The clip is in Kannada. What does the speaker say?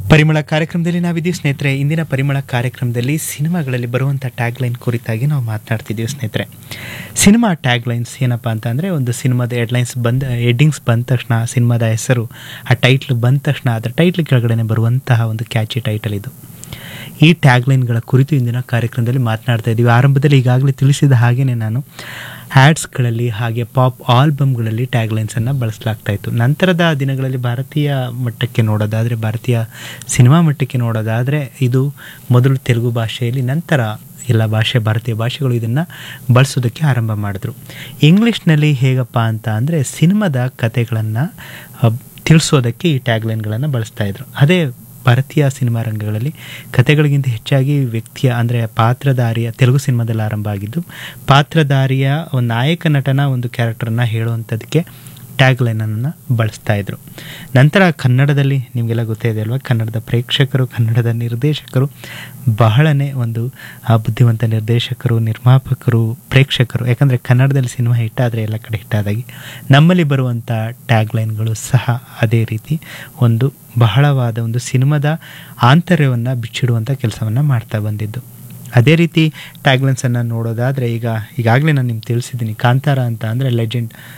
ಪರಿಮಳ ಕಾರ್ಯಕ್ರಮದಲ್ಲಿ ನಾವಿದ್ದೀವಿ ಸ್ನೇಹಿತರೆ ಇಂದಿನ ಪರಿಮಳ ಕಾರ್ಯಕ್ರಮದಲ್ಲಿ ಸಿನಿಮಾಗಳಲ್ಲಿ ಬರುವಂಥ ಟ್ಯಾಗ್ಲೈನ್ ಕುರಿತಾಗಿ ನಾವು ಮಾತನಾಡ್ತಿದ್ದೀವಿ ಸ್ನೇಹಿತರೆ ಸಿನಿಮಾ ಟ್ಯಾಗ್ಲೈನ್ಸ್ ಏನಪ್ಪ ಅಂತ ಅಂದರೆ ಒಂದು ಸಿನಿಮಾದ ಹೆಡ್ಲೈನ್ಸ್ ಬಂದ ಹೆಡ್ಡಿಂಗ್ಸ್ ಬಂದ ತಕ್ಷಣ ಸಿನಿಮಾದ ಹೆಸರು ಆ ಟೈಟ್ಲ್ ಬಂದ ತಕ್ಷಣ ಅದರ ಟೈಟ್ಲ್ ಕೆಳಗಡೆ ಬರುವಂತಹ ಒಂದು ಕ್ಯಾಚಿ ಟೈಟಲ್ ಇದು ಈ ಟ್ಯಾಗ್ಲೈನ್ಗಳ ಕುರಿತು ಇಂದಿನ ಕಾರ್ಯಕ್ರಮದಲ್ಲಿ ಮಾತನಾಡ್ತಾ ಇದ್ದೀವಿ ಆರಂಭದಲ್ಲಿ ಈಗಾಗಲೇ ತಿಳಿಸಿದ ಹಾಗೆಯೇ ನಾನು ಹ್ಯಾಡ್ಸ್ಗಳಲ್ಲಿ ಹಾಗೆ ಪಾಪ್ ಆಲ್ಬಮ್ಗಳಲ್ಲಿ ಟ್ಯಾಗ್ಲೈನ್ಸನ್ನು ಬಳಸಲಾಗ್ತಾ ಇತ್ತು ನಂತರದ ದಿನಗಳಲ್ಲಿ ಭಾರತೀಯ ಮಟ್ಟಕ್ಕೆ ನೋಡೋದಾದರೆ ಭಾರತೀಯ ಸಿನಿಮಾ ಮಟ್ಟಕ್ಕೆ ನೋಡೋದಾದರೆ ಇದು ಮೊದಲು ತೆಲುಗು ಭಾಷೆಯಲ್ಲಿ ನಂತರ ಎಲ್ಲ ಭಾಷೆ ಭಾರತೀಯ ಭಾಷೆಗಳು ಇದನ್ನು ಬಳಸೋದಕ್ಕೆ ಆರಂಭ ಮಾಡಿದ್ರು ಇಂಗ್ಲೀಷ್ನಲ್ಲಿ ಹೇಗಪ್ಪ ಅಂತ ಅಂದರೆ ಸಿನಿಮಾದ ಕತೆಗಳನ್ನು ತಿಳಿಸೋದಕ್ಕೆ ಈ ಟ್ಯಾಗ್ಲೈನ್ಗಳನ್ನು ಬಳಸ್ತಾ ಇದ್ರು ಅದೇ ಭಾರತೀಯ ಸಿನಿಮಾ ರಂಗಗಳಲ್ಲಿ ಕತೆಗಳಿಗಿಂತ ಹೆಚ್ಚಾಗಿ ವ್ಯಕ್ತಿಯ ಅಂದರೆ ಪಾತ್ರಧಾರಿಯ ತೆಲುಗು ಸಿನಿಮಾದಲ್ಲಿ ಆರಂಭ ಆಗಿದ್ದು ಪಾತ್ರಧಾರಿಯ ಒಂದು ನಾಯಕ ನಟನ ಒಂದು ಕ್ಯಾರೆಕ್ಟರನ್ನು ಹೇಳುವಂಥದ್ದಕ್ಕೆ ಟ್ಯಾಗ್ಲೈನನ್ನು ಬಳಸ್ತಾ ಇದ್ರು ನಂತರ ಕನ್ನಡದಲ್ಲಿ ನಿಮಗೆಲ್ಲ ಗೊತ್ತೇ ಇದೆ ಅಲ್ವಾ ಕನ್ನಡದ ಪ್ರೇಕ್ಷಕರು ಕನ್ನಡದ ನಿರ್ದೇಶಕರು ಬಹಳನೇ ಒಂದು ಆ ಬುದ್ಧಿವಂತ ನಿರ್ದೇಶಕರು ನಿರ್ಮಾಪಕರು ಪ್ರೇಕ್ಷಕರು ಯಾಕಂದರೆ ಕನ್ನಡದಲ್ಲಿ ಸಿನಿಮಾ ಹಿಟ್ಟಾದರೆ ಎಲ್ಲ ಕಡೆ ಹಿಟ್ಟಾದಾಗಿ ನಮ್ಮಲ್ಲಿ ಬರುವಂಥ ಟ್ಯಾಗ್ಲೈನ್ಗಳು ಸಹ ಅದೇ ರೀತಿ ಒಂದು ಬಹಳವಾದ ಒಂದು ಸಿನಿಮಾದ ಆಂತರ್ಯವನ್ನು ಬಿಚ್ಚಿಡುವಂಥ ಕೆಲಸವನ್ನು ಮಾಡ್ತಾ ಬಂದಿದ್ದು ಅದೇ ರೀತಿ ಟ್ಯಾಗ್ಲೈನ್ಸನ್ನು ನೋಡೋದಾದರೆ ಈಗ ಈಗಾಗಲೇ ನಾನು ನಿಮ್ಗೆ ತಿಳಿಸಿದ್ದೀನಿ ಕಾಂತಾರ ಅಂತ ಅಂದರೆ ಲೆಜೆಂಡ್